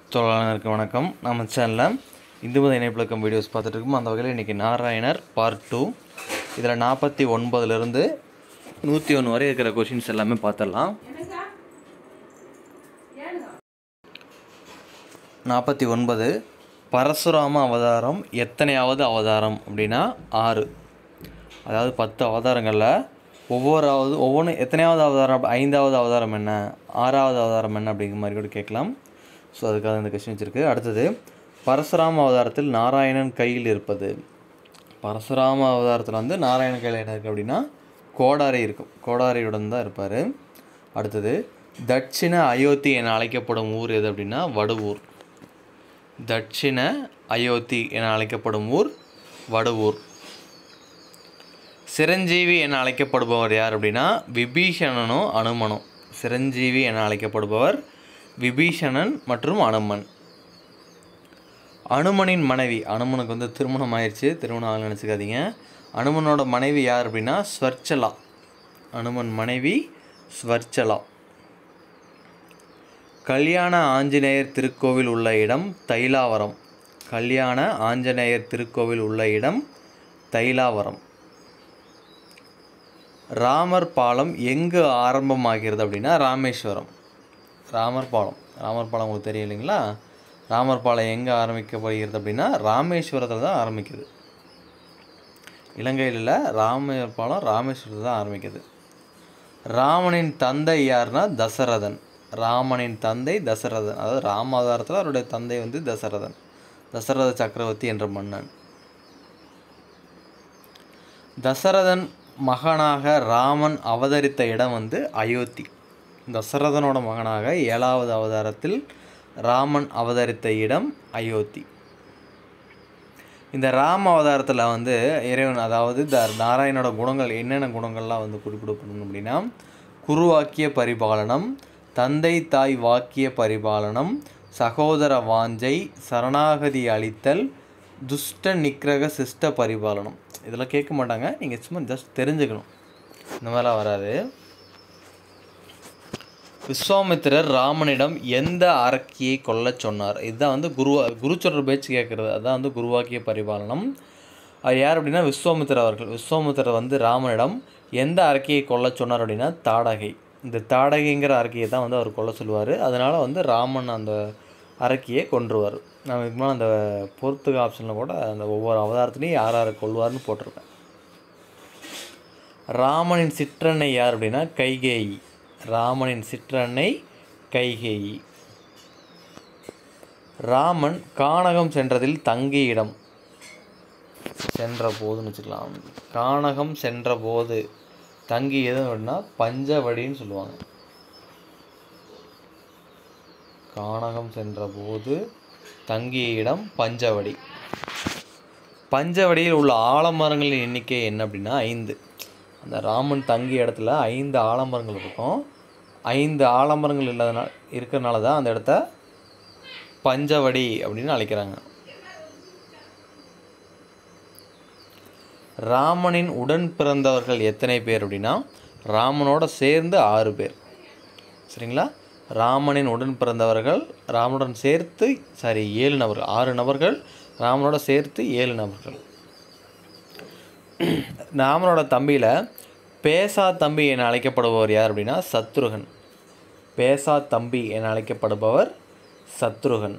தொழிலாளருக்கு வணக்கம் நம்ம சேனலில் இந்துமத இணைப்பிழக்கம் வீடியோஸ் பார்த்துட்டு இருக்கோம் அந்த வகையில் இன்றைக்கி நாராயணர் பார்ட் டூ இதில் நாற்பத்தி ஒன்பதுலேருந்து நூற்றி ஒன்று வரை இருக்கிற கொஷின்ஸ் எல்லாமே பார்த்துடலாம் நாற்பத்தி ஒன்பது பரசுராம அவதாரம் எத்தனையாவது அவதாரம் அப்படின்னா ஆறு அதாவது பத்து அவதாரங்களில் ஒவ்வொராவது ஒவ்வொன்று எத்தனையாவது அவதாரம் ஐந்தாவது அவதாரம் என்ன ஆறாவது அவதாரம் என்ன அப்படிங்கிற மாதிரி கூட கேட்கலாம் ஸோ அதுக்காக இந்த கொஸ்டின் வச்சுருக்கு அடுத்தது பரசுராம அவதாரத்தில் நாராயணன் கையில் இருப்பது பரசுராம அவதாரத்தில் வந்து நாராயணன் கையில் என்ன இருக்குது அப்படின்னா கோடாரி இருக்கும் கோடாரியுடன் தான் இருப்பார் அடுத்தது தட்சிண அயோத்தி என அழைக்கப்படும் ஊர் எது அப்படின்னா வடுவூர் தட்சிண அயோத்தி என அழைக்கப்படும் ஊர் வடுவூர் சிரஞ்சீவி என அழைக்கப்படுபவர் யார் அப்படின்னா விபீஷணனும் அனுமனும் சிரஞ்சீவி என அழைக்கப்படுபவர் விபீஷணன் மற்றும் அனுமன் அனுமனின் மனைவி அனுமனுக்கு வந்து திருமணம் ஆயிடுச்சு திருமணம் ஆகல நினச்சிக்காதீங்க அனுமனோட மனைவி யார் அப்படின்னா ஸ்வர்ச்சலா அனுமன் மனைவி ஸ்வர்ச்சலா கல்யாண ஆஞ்சநேயர் திருக்கோவில் உள்ள இடம் தைலாவரம் கல்யாண ஆஞ்சநேயர் திருக்கோவில் உள்ள இடம் தைலாவரம் ராமர் பாலம் எங்கு ஆரம்பமாகிறது அப்படின்னா ராமேஸ்வரம் ராமர் பாலம் ராமர் பாலம் உங்களுக்கு தெரியும் இல்லைங்களா ராமர் பாலம் எங்கே ஆரம்பிக்கப்படுகிறது அப்படின்னா ராமேஸ்வரத்தில் தான் ஆரம்பிக்குது இலங்கையில் இல்லை ராமர் பாலம் ராமேஸ்வரத்தில் தான் ஆரம்பிக்குது ராமனின் தந்தை யாருன்னா தசரதன் ராமனின் தந்தை தசரதன் அதாவது ராமாவதாரத்தில் அவருடைய தந்தை வந்து தசரதன் தசரத சக்கரவர்த்தி என்ற மன்னன் தசரதன் மகனாக ராமன் அவதரித்த இடம் வந்து அயோத்தி தசரதனோட மகனாக ஏழாவது அவதாரத்தில் ராமன் அவதரித்த இடம் அயோத்தி இந்த ராம அவதாரத்தில் வந்து இறைவன் அதாவது த நாராயணோட குணங்கள் என்னென்ன குணங்கள்லாம் வந்து குறிப்பிடப்படணும் அப்படின்னா குருவாக்கிய பரிபாலனம் தந்தை தாய் வாக்கிய பரிபாலனம் சகோதர வாஞ்சை சரணாகதி அளித்தல் துஷ்ட நிக்கிரக சிஷ்ட பரிபாலனம் இதெல்லாம் கேட்க மாட்டாங்க நீங்கள் சும்மா ஜஸ்ட் தெரிஞ்சுக்கணும் இந்த மாதிரிலாம் வராது விஸ்வாமித்திரர் ராமனிடம் எந்த அரக்கியை கொல்லச் சொன்னார் இதுதான் வந்து குரு குரு சொல்கிற பேச்சு கேட்குறது அதுதான் வந்து குருவாக்கிய பரிபாலனம் அது யார் அப்படின்னா விஸ்வாமித்திரர் அவர்கள் விஸ்வாமித்திரர் வந்து ராமனிடம் எந்த அரக்கியை கொல்லச் சொன்னார் அப்படின்னா தாடகை இந்த தாடகைங்கிற அரக்கியை தான் வந்து அவர் கொல்ல சொல்லுவார் அதனால் வந்து ராமன் அந்த அரக்கியை கொன்றுவார் நான் இதுக்கு முன்னாடி அந்த பொறுத்துக ஆப்ஷனில் கூட அந்த ஒவ்வொரு அவதாரத்துலையும் யார் யாரை கொள்வார்னு போட்டிருப்பேன் ராமனின் சிற்றன்னை யார் அப்படின்னா கைகேயி ராமனின் சிற்றன்னை கைகேயி ராமன் கானகம் சென்றதில் தங்கிய இடம் சென்ற போதுன்னு வச்சுக்கலாம் கானகம் சென்ற போது தங்கியது அப்படின்னா பஞ்சவடின்னு சொல்லுவாங்க கானகம் சென்ற போது தங்கிய இடம் பஞ்சவடி பஞ்சவடியில் உள்ள ஆலமரங்களின் எண்ணிக்கை என்ன அப்படின்னா ஐந்து அந்த ராமன் தங்கிய இடத்துல ஐந்து ஆலமரங்கள் இருக்கும் ஐந்து ஆலமரங்கள் இல்லாதனால இருக்கிறனால தான் அந்த இடத்த பஞ்சவடி அப்படின்னு அழைக்கிறாங்க ராமனின் உடன் பிறந்தவர்கள் எத்தனை பேர் அப்படின்னா ராமனோட சேர்ந்து ஆறு பேர் சரிங்களா ராமனின் உடன் பிறந்தவர்கள் ராமனுடன் சேர்த்து சாரி ஏழு நபர்கள் ஆறு நபர்கள் ராமனோட சேர்த்து ஏழு நபர்கள் ராமனோட தம்பியில் பேசா தம்பி என அழைக்கப்படுபவர் யார் அப்படின்னா சத்ருகன் பேசா தம்பி என அழைக்கப்படுபவர் சத்ருகன்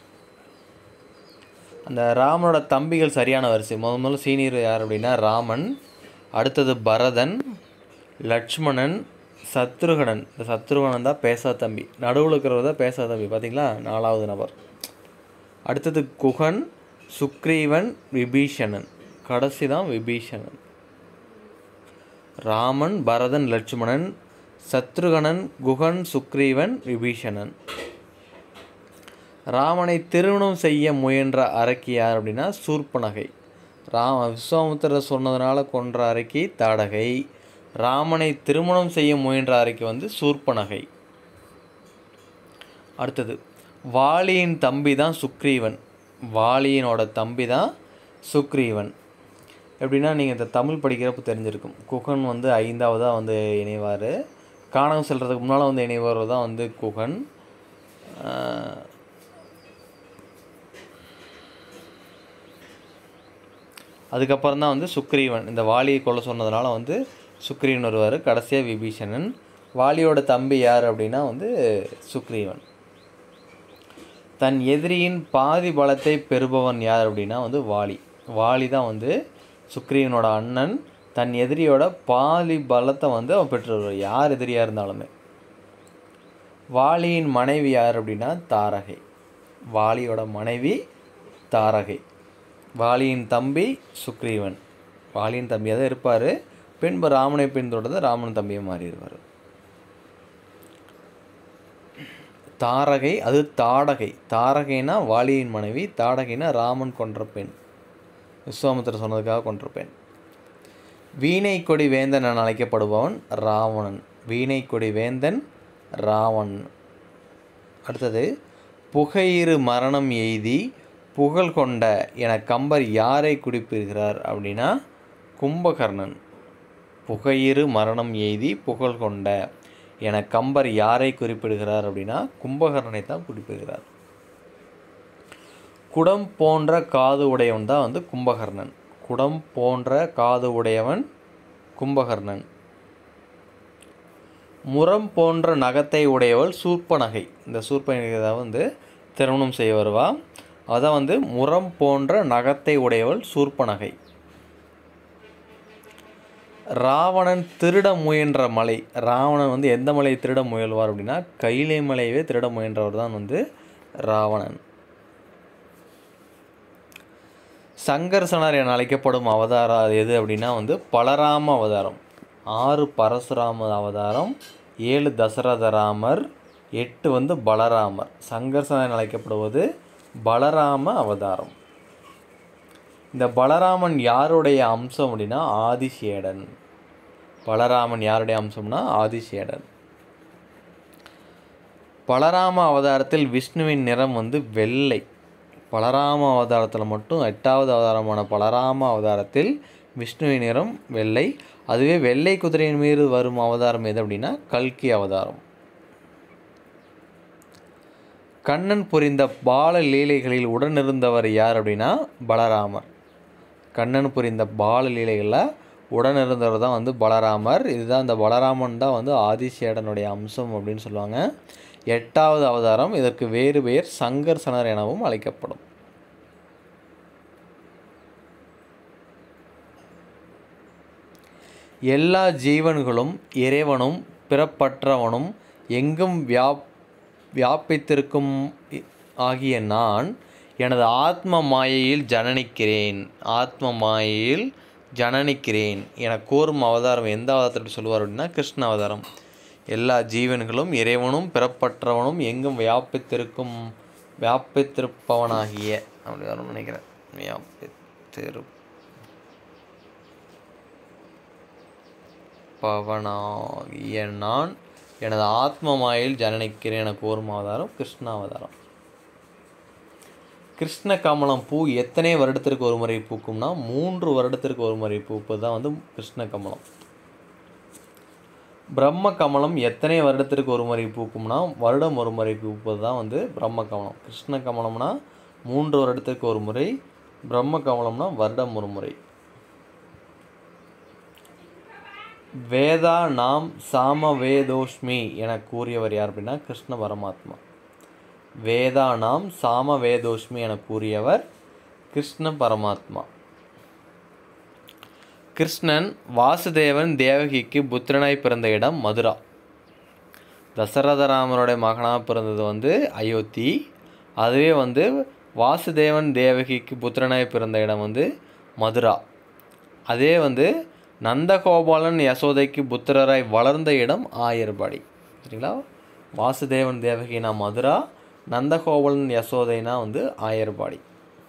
அந்த ராமனோட தம்பிகள் சரியான வரிசை முதல் முதல்ல சீனியர் யார் அப்படின்னா ராமன் அடுத்தது பரதன் லட்சுமணன் சத்ருகனன் இந்த சத்ருகனன் தான் பேசா தம்பி நடுவில் இருக்கிறவர் தான் பேசா தம்பி பார்த்தீங்களா நாலாவது நபர் அடுத்தது குகன் சுக்ரீவன் விபீஷணன் கடைசி தான் விபீஷணன் ராமன் பரதன் லட்சுமணன் சத்ருகனன் குகன் சுக்ரீவன் விபீஷணன் ராமனை திருமணம் செய்ய முயன்ற அரக்கி யார் அப்படின்னா சூர்பனகை ராம விஸ்வாமித்திரர் சொன்னதுனால கொன்ற அரக்கி தாடகை ராமனை திருமணம் செய்ய முயன்ற அரக்கி வந்து சூர்பனகை அடுத்தது வாலியின் தம்பி தான் சுக்ரீவன் வாலியினோட தம்பி தான் சுக்ரீவன் எப்படின்னா நீங்கள் இந்த தமிழ் படிக்கிறப்ப தெரிஞ்சிருக்கும் குகன் வந்து ஐந்தாவதாக வந்து இணைவார் காணகம் செல்றதுக்கு முன்னால் வந்து இணைவர் தான் வந்து குகன் ஆஹ், அதுக்கப்புறம் தான் வந்து சுக்ரீவன் இந்த வாலியை கொல்ல சொன்னதுனால வந்து சுக்ரீவன் வருவார் கடைசியாக விபீஷணன் வாலியோட தம்பி யார் அப்படின்னா வந்து சுக்ரீவன் தன் எதிரியின் பாதி பலத்தை பெறுபவன் யார் அப்படின்னா வந்து வாலி வாலி தான் வந்து சுக்ரீவனோட அண்ணன் தன் எதிரியோட பாதி பலத்தை வந்து அவன் பெற்றுருவார் யார் எதிரியாக இருந்தாலுமே வாலியின் மனைவி யார் அப்படின்னா தாரகை வாலியோட மனைவி தாரகை வாலியின் தம்பி சுக்ரீவன் வாலியின் தம்பியாக தான் இருப்பார் பின்பு ராமனை பின்தொடர்ந்து ராமன் தம்பியை மாறிடுவார் தாரகை அது தாடகை தாரகைனா வாலியின் மனைவி தாடகைனா ராமன் கொன்ற பெண் விஸ்வாமித்திரர் சொன்னதுக்காக கொன்ற பெண் வீணை கொடி வேந்தன் என அழைக்கப்படுபவன் ராவணன் வீணை கொடி வேந்தன் ராவணன் அடுத்தது புகையிரு மரணம் எய்தி புகழ் கொண்ட என கம்பர் யாரை குறிப்பிடுகிறார் அப்படின்னா கும்பகர்ணன் புகையிரு மரணம் எய்தி புகழ் கொண்ட என கம்பர் யாரை குறிப்பிடுகிறார் அப்படின்னா கும்பகர்ணனை தான் குறிப்பிடுகிறார் குடம் போன்ற காது உடையவன் தான் வந்து கும்பகர்ணன் குடம் போன்ற காது உடையவன் கும்பகர்ணன் முரம் போன்ற நகத்தை உடையவள் சூர்ப்பநகை இந்த சூர்ப்பநகை தான் வந்து திருமணம் செய்ய வருவா அதான் வந்து முரம் போன்ற நகத்தை உடையவள் சூர்ப்பநகை ராவணன் திருட முயன்ற மலை ராவணன் வந்து எந்த மலையை திருட முயல்வார் அப்படின்னா கைலை மலையவே திருட முயன்றவர் தான் வந்து ராவணன் சங்கர்சனர் என அழைக்கப்படும் அவதாரம் அது எது அப்படின்னா வந்து பலராம அவதாரம் ஆறு பரசுராம அவதாரம் ஏழு தசரத ராமர் எட்டு வந்து பலராமர் சங்கர்சனர் என அழைக்கப்படுவது பலராம அவதாரம் இந்த பலராமன் யாருடைய அம்சம் அப்படின்னா ஆதிசேடன் பலராமன் யாருடைய அம்சம்னா ஆதிசேடன் பலராம அவதாரத்தில் விஷ்ணுவின் நிறம் வந்து வெள்ளை பலராம அவதாரத்தில் மட்டும் எட்டாவது அவதாரமான பலராம அவதாரத்தில் விஷ்ணுவின் நிறம் வெள்ளை அதுவே வெள்ளை குதிரையின் மீது வரும் அவதாரம் எது அப்படின்னா கல்கி அவதாரம் கண்ணன் புரிந்த பால லீலைகளில் உடனிருந்தவர் யார் அப்படின்னா பலராமர் கண்ணன் புரிந்த பால லீலைகளில் உடனிருந்தவர் தான் வந்து பலராமர் இதுதான் இந்த பலராமன் தான் வந்து ஆதிசேடனுடைய அம்சம் அப்படின்னு சொல்லுவாங்க எட்டாவது அவதாரம் இதற்கு வேறு பெயர் சங்கர்சனர் எனவும் அழைக்கப்படும் எல்லா ஜீவன்களும் இறைவனும் பிறப்பற்றவனும் எங்கும் வியாப் வியாபித்திருக்கும் இ- ஆகிய நான் எனது ஆத்ம மாயையில் ஜனனிக்கிறேன் ஆத்ம மாயையில் ஜனனிக்கிறேன் என கூறும் அவதாரம் எந்த அவதாரத்தை சொல்லுவார் அப்படின்னா கிருஷ்ண அவதாரம் எல்லா ஜீவன்களும் இறைவனும் பிறப்பற்றவனும் எங்கும் வியாபித்திருக்கும் வியாபித்திருப்பவனாகிய அப்படி வரும்னு நினைக்கிறேன் வியாபித்திரு பவனாகிய நான் எனது ஆத்ம மாயில் ஜனனிக்கிறேன் என கூறும் அவதாரம் கிருஷ்ண அவதாரம் கிருஷ்ண கமலம் பூ எத்தனை வருடத்திற்கு ஒரு முறை பூக்கும்னா மூன்று வருடத்திற்கு ஒரு முறை பூப்பது தான் வந்து கிருஷ்ண கமலம் பிரம்ம கமலம் எத்தனை வருடத்திற்கு ஒரு முறை பூக்கும்னா வருடம் ஒரு முறை பூப்பது தான் வந்து பிரம்ம கமலம் கிருஷ்ண கமலம்னா மூன்று வருடத்திற்கு ஒரு முறை பிரம்ம கமலம்னா வருடம் ஒரு முறை வேதா நாம் சாம வேதோஷ்மி என கூறியவர் யார் அப்படின்னா கிருஷ்ண பரமாத்மா வேதா நாம் சாம வேதோஷ்மி என கூறியவர் கிருஷ்ண பரமாத்மா கிருஷ்ணன் வாசுதேவன் தேவகிக்கு புத்திரனாய் பிறந்த இடம் மதுரா தசரதராமனுடைய மகனாக பிறந்தது வந்து அயோத்தி அதுவே வந்து வாசுதேவன் தேவகிக்கு புத்திரனாய் பிறந்த இடம் வந்து மதுரா அதே வந்து நந்தகோபாலன் யசோதைக்கு புத்திரராய் வளர்ந்த இடம் ஆயர்பாடி சரிங்களா வாசுதேவன் தேவகினா மதுரா நந்தகோபாலன் யசோதைனா வந்து ஆயர்பாடி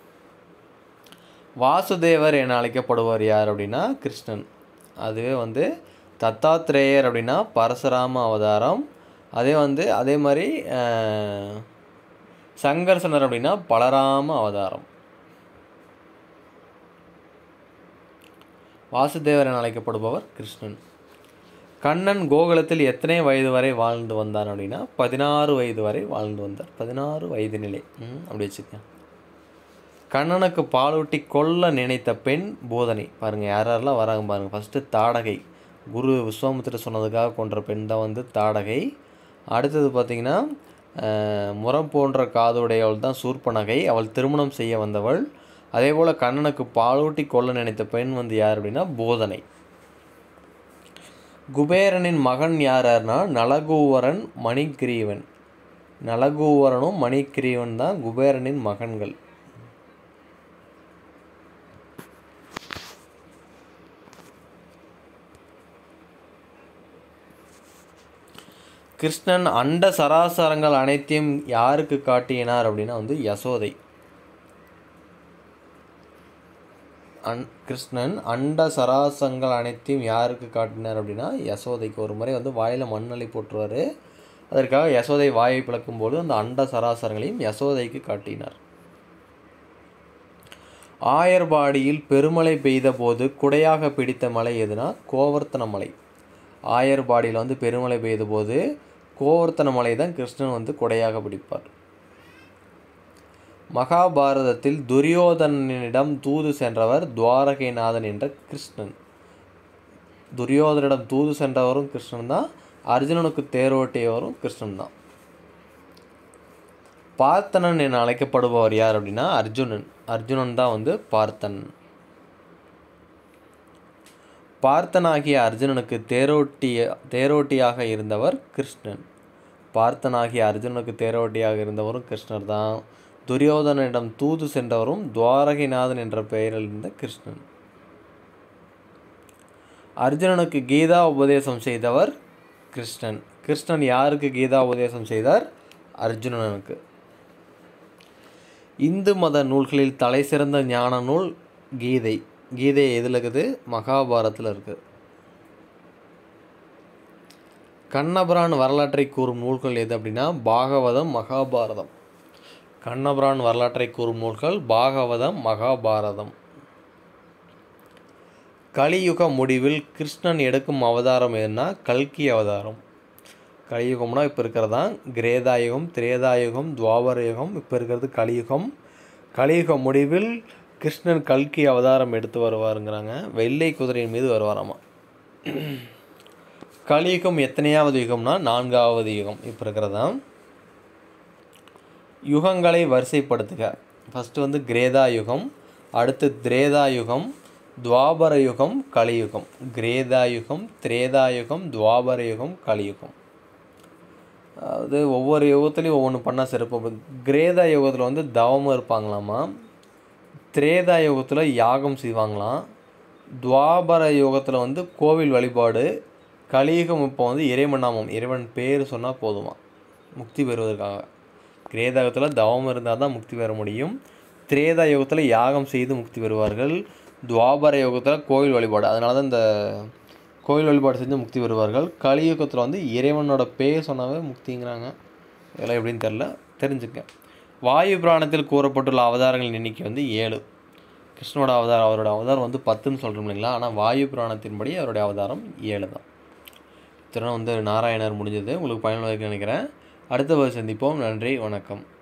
வாசுதேவர் என அழைக்கப்படுவார் யார் அப்படின்னா கிருஷ்ணன் அதுவே வந்து தத்தாத்ரேயர் அப்படின்னா பரசுராம அவதாரம் அதே வந்து அதே மாதிரி அஹ், சங்கர்சனர் அப்படின்னா பலராம அவதாரம் வாசுதேவர் என அழைக்கப்படுபவர் கிருஷ்ணன் கண்ணன் கோகுலத்தில் எத்தனை வயது வரை வாழ்ந்து வந்தான் அப்படின்னா பதினாறு வயது வரை வாழ்ந்து வந்தார் பதினாறு வயது நிலை ம், அப்படி வச்சுக்கேன் கண்ணனுக்கு பாலூட்டி கொல்ல நினைத்த பெண் போதனை பாருங்கள் யார் யாரெல்லாம் வராங்க பாருங்கள் ஃபஸ்ட்டு தாடகை குரு விஸ்வாமித்திர சொன்னதுக்காக கொன்ற பெண் தான் வந்து தாடகை அடுத்தது பார்த்திங்கன்னா அஹ், முரம் போன்ற காதுடையவள் தான் சூர்பனகை அவள் திருமணம் செய்ய வந்தவள் அதே போல் கண்ணனுக்கு பாலூட்டி கொல்ல நினைத்த பெண் வந்து யார் அப்படின்னா போதனை குபேரனின் மகன் யார் யாருன்னா நலகூவரன் மணிகிரீவன் நலகூவரனும் மணிகிரீவன் தான் குபேரனின் மகன்கள் கிருஷ்ணன் அண்ட சராசரங்கள் அனைத்தையும் யாருக்கு காட்டினார் அப்படின்னா வந்து யசோதை அன் கிருஷ்ணன் அண்ட சராசங்கள் அனைத்தையும் யாருக்கு காட்டினார் அப்படின்னா யசோதைக்கு ஒரு முறை வந்து வாயில் மண்ணள்ளி போட்டுருவார் அதற்காக யசோதை வாயை பிளக்கும்போது அந்த அண்ட சராசரங்களையும் யசோதைக்கு காட்டினார் ஆயர்பாடியில் பெருமழை பெய்த போது குடையாக பிடித்த மலை எதுனா கோவர்த்தன மலை ஆயர்பாடியில் வந்து பெருமழை பெய்த போது கோவர்த்தன மலை தான் கிருஷ்ணன் வந்து குடையாக பிடிப்பார் மகாபாரதத்தில் துரியோதனனிடம் தூது சென்றவர் துவாரகைநாதன் என்ற கிருஷ்ணன் துரியோதனிடம் தூது சென்றவரும் கிருஷ்ணன் தான் அர்ஜுனனுக்கு தேரோட்டியவரும் கிருஷ்ணன் தான் பார்த்தனன் என அழைக்கப்படுபவர் யார் அப்படின்னா அர்ஜுனன் அர்ஜுனன் தான் வந்து பார்த்தன் பார்த்தனாகிய அர்ஜுனனுக்கு தேரோட்டிய தேரோட்டியாக இருந்தவர் கிருஷ்ணன் பார்த்தனாகிய அர்ஜுனனுக்கு தேரோட்டியாக இருந்தவரும் கிருஷ்ணர் தான் துரியோதனிடம் தூது சென்றவரும் துவாரகைநாதன் என்ற பெயரில் இருந்த கிருஷ்ணன் அர்ஜுனனுக்கு கீதா உபதேசம் செய்தவர் கிருஷ்ணன் கிருஷ்ணன் யாருக்கு கீதா உபதேசம் செய்தார் அர்ஜுனனுக்கு இந்து மத நூல்களில் தலை சிறந்த ஞான நூல் கீதை கீதை எதில் இருக்குது மகாபாரத்தில் இருக்குது கண்ணபுரான் வரலாற்றை கூறும் நூல்கள் எது அப்படின்னா பாகவதம் மகாபாரதம் கண்ணபுரான் வரலாற்றை கூறும் நூல்கள் பாகவதம் மகாபாரதம் கலியுக முடிவில் கிருஷ்ணன் எடுக்கும் அவதாரம் எதுனா கல்கி அவதாரம் கலியுகம்னா இப்போ இருக்கிறதான் கிரேதாயுகம் திரேதாயுகம் துவாபர யுகம் இப்போ இருக்கிறது கலியுகம் கலியுக முடிவில் கிருஷ்ணன் கல்கி அவதாரம் எடுத்து வருவாருங்கிறாங்க வெள்ளை குதிரையின் மீது வருவாராமா கலியுகம் எத்தனையாவது யுகம்னா நான்காவது யுகம் இப்போ இருக்கிறதான் யுகங்களை வரிசைப்படுத்துக ஃபஸ்ட்டு வந்து கிரேதா யுகம் அடுத்து திரேதா யுகம் துவாபர யுகம் கலியுகம் கிரேதா யுகம் திரேதா யுகம் துவாபர யுகம் கலியுகம் அதாவது ஒவ்வொரு யுகத்துலேயும் ஒவ்வொன்று பண்ணால் சிறப்பு கிரேதா யுகத்தில் வந்து தவமும் இருப்பாங்களாமா திரேதா யுகத்தில் யாகம் செய்வாங்களாம் துவாபர யுகத்தில் வந்து கோவில் வழிபாடு கலியுகம் இப்போ வந்து இறைவனாமம் இறைவன் பேர் சொன்னால் போதுமா முக்தி பெறுவதற்காக கிரேதா யுகத்தில் தவம் இருந்தால் தான் முக்தி பெற முடியும் திரேதா யுகத்தில் யாகம் செய்து முக்தி பெறுவார்கள் துவாபர யுகத்தில் கோவில் வழிபாடு அதனால தான் இந்த கோவில் வழிபாடு செஞ்சு முக்தி பெறுவார்கள் கலியுகத்தில் வந்து இறைவனோட பேர் சொன்னாவே முக்திங்கிறாங்க இதெல்லாம் எப்படின்னு தெரில தெரிஞ்சுக்க வாயு புராணத்தில் கூறப்பட்டுள்ள அவதாரங்களின் எண்ணிக்கை வந்து ஏழு கிருஷ்ணனோட அவதாரம் அவரோட அவதாரம் வந்து பத்துன்னு சொல்கிறோம் இல்லைங்களா ஆனால் வாயு புராணத்தின்படி அவருடைய அவதாரம் ஏழு தான் இத்தனை வந்து நாராயணர் முடிஞ்சது உங்களுக்கு பயனுள்ளதாக நினைக்கிறேன் அடுத்த பதில் சந்திப்போம் நன்றி வணக்கம்